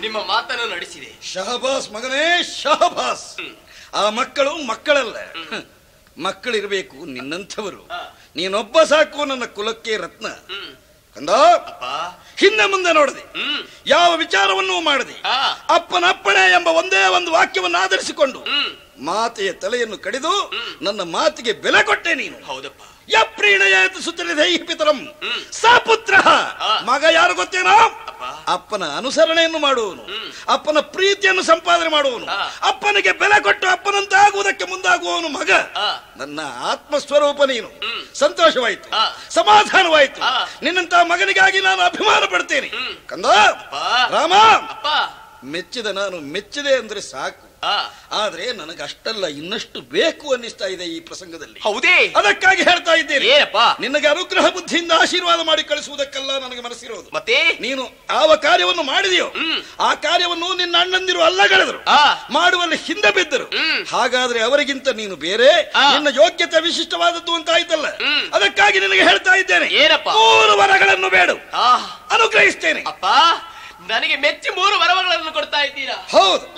ನಿಮ್ಮ ಮಾತನ್ನು ನಡೆಸಿದೆ ಶಹಬಾಸ್ ಮಗನೇ ಶಹಬಾಸ್ ಆ ಮಕ್ಕಳು ಮಕ್ಕಳಲ್ಲ ಮಕ್ಕಳಿರಬೇಕು ನಿನ್ನಂಥವರು ಆ. ನೀನೊಬ್ಬ ಸಾಕು ನನ್ನ ಕುಲಕ್ಕೆ ರತ್ನ ಹ್ಮ್ ಕಂದ ಅಪ್ಪ ಹಿಂದೆ ಮುಂದೆ ನೋಡದೆ ಹ್ಮ್ ಯಾವ ವಿಚಾರವನ್ನೂ ಮಾಡದೆ ಆ. ಅಪ್ಪನಪ್ಪಣೆ ಎಂಬ ಒಂದೇ ಒಂದು ವಾಕ್ಯವನ್ನು ಆಧರಿಸಿಕೊಂಡು ಹ್ಮ್ ಮಾತೆಯ ತಲೆಯನ್ನು ಕಡಿದು ನನ್ನ ಮಾತಿಗೆ ಬೆಲೆ ಕೊಟ್ಟೆ ನೀನು ಹೌದಪ್ಪ ಯಪ್ರೀಣಯಾತ ಸುತ್ತಲಿದೆ ಈ ಪಿತರಂ ಹ್ಮ್. ಸಪುತ್ರ ಆ. ಮಗ ಯಾರು ಗೊತ್ತೇನೋ ಅಪ್ಪ ಅಪ್ಪನ ಅನುಸರಣೆಯನ್ನು ಮಾಡುವನು ಹ್ಮ್. ಅಪ್ಪನ ಪ್ರೀತಿಯನ್ನು ಸಂಪಾದನೆ ಮಾಡುವನು ಆ. ಅಪ್ಪನಿಗೆ ಬೆಲೆ ಕೊಟ್ಟು ಅಪ್ಪನಂತಾಗುವುದಕ್ಕೆ ಮುಂದಾಗುವವನು ಮಗ ಆ. ನನ್ನ ಆತ್ಮಸ್ವರೂಪ ನೀನು ಹ್ಮ್. ಸಂತೋಷವಾಯಿತು ಆ. ಸಮಾಧಾನವಾಯಿತು ಆ. ನಿನ್ನಂತ ಮಗನಿಗಾಗಿ ನಾನು ಅಭಿಮಾನ ಪಡ್ತೇನೆ ಹ್ಮ್. ಕಂದ ಅಪ್ಪ ರಾಮ ಅಪ್ಪ ಮೆಚ್ಚಿದ ನಾನು ಮೆಚ್ಚಿದೆ ಅಂದ್ರೆ ಸಾಕು ಆ ಆದ್ರೆ ನನಗೆ ಅಷ್ಟಲ್ಲ ಇನ್ನಷ್ಟು ಬೇಕು ಅನ್ನಿಸ್ತಾ ಇದೆ ಈ ಪ್ರಸಂಗದಲ್ಲಿ ಹೌದೇ ಅದಕ್ಕಾಗಿ ಹೇಳ್ತಾ ಇದ್ದೇನೆ ಏನಪ್ಪ ನಿನಗೆ ಅನುಗ್ರಹ ಬುದ್ಧಿಯಿಂದ ಆಶೀರ್ವಾದ ಮಾಡಿ ಕಳಿಸುವುದಕ್ಕೆಲ್ಲ ನನಗೆ ಮನಸ್ಸಿರೋದು ಮತ್ತೆ ನೀನು ಯಾವ ಕಾರ್ಯವನ್ನು ಮಾಡಿದೆಯೋ ಹ್ಮ್. ಆ ಕಾರ್ಯವನ್ನು ನಿನ್ನ ಅಣ್ಣಂದಿರು ಅಲ್ಲಗಳೆದರು ಆ ಮಾಡುವಲ್ಲಿ ಹಿಂದೆ ಬಿದ್ದರು ಹ್ಮ್. ಹಾಗಾದ್ರೆ ಅವರಿಗಿಂತ ನೀನು ಬೇರೆ ಆ. ನಿನ್ನ ಯೋಗ್ಯತೆ ವಿಶಿಷ್ಟವಾದದ್ದು ಅಂತ ಆಯ್ತಲ್ಲ ಹ್ಮ್. ಅದಕ್ಕಾಗಿ ನಿನಗೆ ಹೇಳ್ತಾ ಇದ್ದೇನೆ ಏನಪ್ಪ? ಮೂರು ವರಗಳನ್ನು ಬೇಡು ಆ ಅನುಗ್ರಹಿಸ್ತೇನೆ ಅಪ್ಪ ನನಗೆ ಮೆಚ್ಚಿ ಮೂರು ವರವಗಳನ್ನು ಕೊಡ್ತಾ ಇದ್ದೀರಾ ಹೌದು